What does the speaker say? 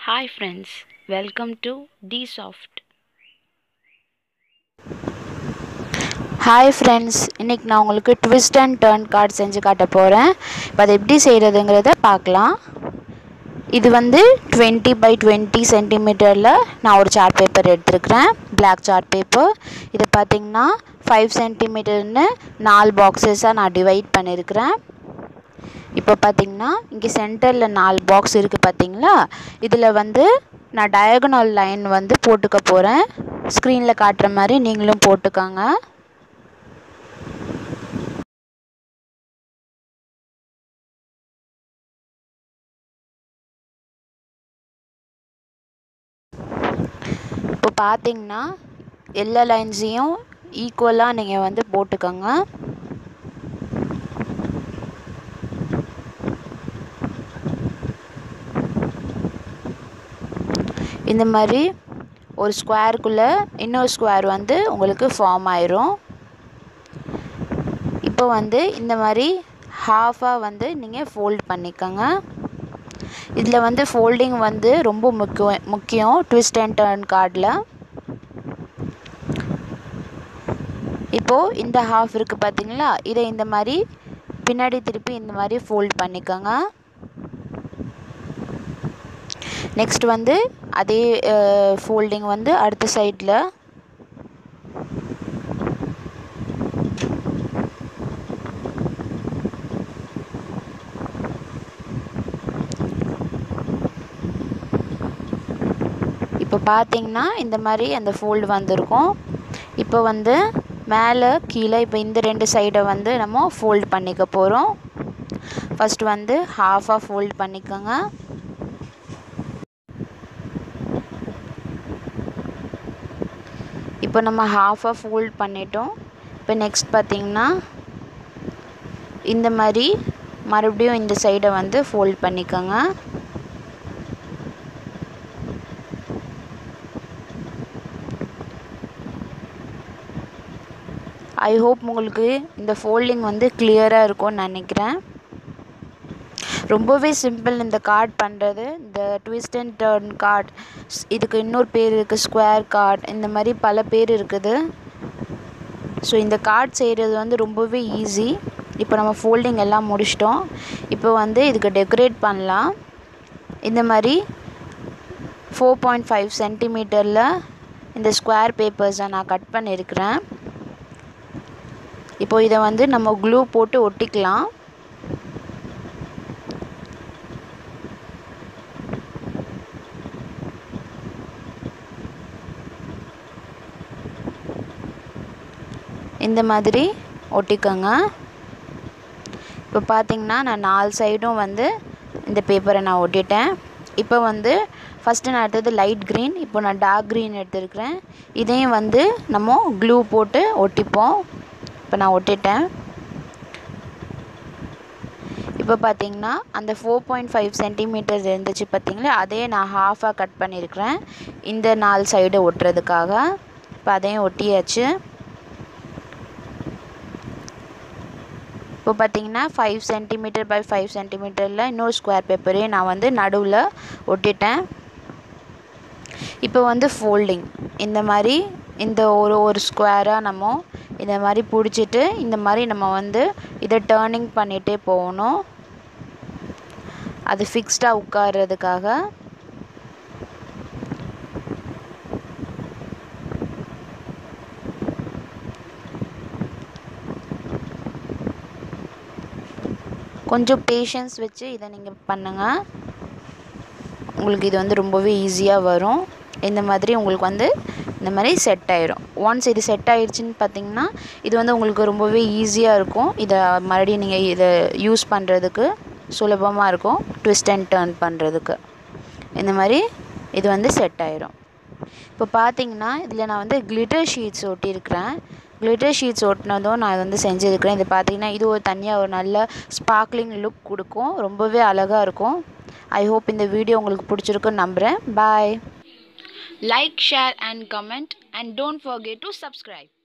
Hi friends, welcome to Dsoft. Hi friends இன்றைக்கி நான் உங்களுக்கு ட்விஸ்ட் அண்ட் டர்ன் கார்டு செஞ்சு காட்ட போகிறேன் இப்போ அதை எப்படி செய்கிறதுங்கிறத பார்க்கலாம் இது வந்து டுவெண்ட்டி பை டுவெண்ட்டி சென்டிமீட்டரில் நான் ஒரு சார்ட் பேப்பர் எடுத்துருக்கிறேன் பிளாக் சார்ட் பேப்பர் இது பார்த்திங்கன்னா ஃபைவ் சென்டிமீட்டர்னு நாலு பாக்ஸஸாக நான் டிவைட் பண்ணியிருக்கிறேன் இப்போ பார்த்திங்கன்னா இங்கே சென்டரில் நாலு பாக்ஸ் இருக்குது பார்த்தீங்களா இதில் வந்து நான் டயகனல் லைன் வந்து போட்டுக்க போகிறேன் ஸ்க்ரீனில் காட்டுற மாதிரி நீங்களும் போட்டுக்கோங்க இப்போ பார்த்தீங்கன்னா எல்லா லைன்ஸையும் ஈக்குவலாக நீங்கள் வந்து போட்டுக்கோங்க இந்த மாதிரி ஒரு ஸ்கொயருக்குள்ளே இன்னொரு ஸ்கொயர் வந்து உங்களுக்கு ஃபார்ம் ஆயிரும் இப்போ வந்து இந்த மாதிரி ஹாஃபாக வந்து நீங்கள் ஃபோல்ட் பண்ணிக்கோங்க இதில் வந்து ஃபோல்டிங் வந்து ரொம்ப முக்கியம் முக்கியம் ட்விஸ்ட் அண்ட் டர்ன் கார்டில் இப்போது இந்த ஹாஃப் இருக்குது பார்த்தீங்களா இதை இந்த மாதிரி பின்னாடி திருப்பி இந்த மாதிரி ஃபோல்ட் பண்ணிக்கோங்க நெக்ஸ்ட் வந்து அதே ஃபோல்டிங் வந்து அடுத்த சைடில் இப்போ பார்த்தீங்கன்னா இந்த மாதிரி அந்த ஃபோல்டு வந்திருக்கும் இப்போ வந்து மேலே கீழே இப்போ இந்த ரெண்டு சைடை வந்து நம்ம ஃபோல்ட் பண்ணிக்க போகிறோம் ஃபஸ்ட் வந்து ஹாஃபாக ஃபோல்ட் பண்ணிக்கோங்க இப்போ நம்ம ஹாஃபாக ஃபோல்ட் பண்ணிட்டோம் இப்போ நெக்ஸ்ட் பார்த்திங்கன்னா இந்த மாதிரி மறுபடியும் இந்த சைடை வந்து ஃபோல்ட் பண்ணிக்கோங்க ஐ ஹோப் உங்களுக்கு இந்த ஃபோல்டிங் வந்து கிளியராக இருக்கும்னு நினைக்கிறேன் ரொம்பவே சிம்பிள் இந்த கார்ட் பண்ணுறது இந்த ட்விஸ்ட் அண்ட் டர்ன் கார்ட் இதுக்கு இன்னொரு பேர் இருக்குது ஸ்கொயர் கார்ட் இந்த மாதிரி பல பேர் இருக்குது ஸோ இந்த கார்ட் செய்கிறது வந்து ரொம்பவே ஈஸி இப்போ நம்ம ஃபோல்டிங் எல்லாம் முடிச்சிட்டோம் இப்போ வந்து இதுக்கு டெக்கரேட் பண்ணலாம் இந்த மாதிரி ஃபோர் பாயிண்ட் ஃபைவ் சென்டிமீட்டரில் இந்த ஸ்கொயர் பேப்பர்ஸை நான் கட் பண்ணியிருக்கிறேன் இப்போ இதை வந்து நம்ம க்ளூ போட்டு ஒட்டிக்கலாம் இந்த மாதிரி ஒட்டிக்கோங்க இப்போ பார்த்தீங்கன்னா நான் நாலு சைடும் வந்து இந்த பேப்பரை நான் ஒட்டிட்டேன் இப்போ வந்து ஃபஸ்ட்டு நான் எடுத்தது லைட் க்ரீன் இப்போ நான் டார்க் க்ரீன் எடுத்துருக்கிறேன் இதையும் வந்து நம்ம க்ளூ போட்டு ஒட்டிப்போம் இப்போ நான் ஒட்டிட்டேன் இப்போ பார்த்தீங்கன்னா அந்த ஃபோர் பாயிண்ட் ஃபைவ் சென்டிமீட்டர்ஸ் இருந்துச்சு பார்த்தீங்களா அதே நான் ஹாஃபாக கட் பண்ணியிருக்கிறேன் இந்த நாலு சைடு ஒட்டுறதுக்காக இப்போ அதையும் ஒட்டியாச்சு இப்போ பார்த்தீங்கன்னா ஃபைவ் சென்டிமீட்டர் பை ஃபைவ் சென்டிமீட்டரில் இன்னொரு ஸ்கொயர் பேப்பரையும் நான் வந்து நடுவில் ஒட்டிட்டேன் இப்போ வந்து ஃபோல்டிங் இந்த மாதிரி இந்த ஒரு ஒரு ஸ்கொயராக நம்ம இந்த மாதிரி பிடிச்சிட்டு இந்த மாதிரி நம்ம வந்து இதை டேர்னிங் பண்ணிகிட்டே போகணும் அது ஃபிக்ஸ்டாக உட்கார்றதுக்காக கொஞ்சம் பேஷன்ஸ் வச்சு இதை நீங்கள் பண்ணுங்கள் உங்களுக்கு இது வந்து ரொம்பவே ஈஸியாக வரும் இந்த மாதிரி உங்களுக்கு வந்து இந்த மாதிரி செட் ஆயிரும் ஒன்ஸ் இது செட் ஆயிடுச்சுன்னு பார்த்தீங்கன்னா இது வந்து உங்களுக்கு ரொம்பவே ஈஸியாக இருக்கும் இதை மறுபடியும் நீங்கள் இதை யூஸ் பண்ணுறதுக்கு சுலபமாக இருக்கும் ட்விஸ்ட் அண்ட் டர்ன் பண்ணுறதுக்கு இந்த மாதிரி இது வந்து செட் ஆயிரும் இப்போ பார்த்தீங்கன்னா இதில் நான் வந்து கிளிட்டர் ஷீட்ஸ் ஒட்டியிருக்கிறேன் கிளிட்டர் ஷீட்ஸ் ஒட்டினதும் நான் வந்து செஞ்சுருக்கிறேன் இது பார்த்தீங்கன்னா இது ஒரு தனியாக ஒரு நல்ல ஸ்பார்க்லிங் லுக் கொடுக்கும் ரொம்பவே அழகாக இருக்கும் ஐ ஹோப் இந்த வீடியோ உங்களுக்கு பிடிச்சிருக்குன்னு நம்புகிறேன் பாய் Like, share, and comment, and don't forget to subscribe.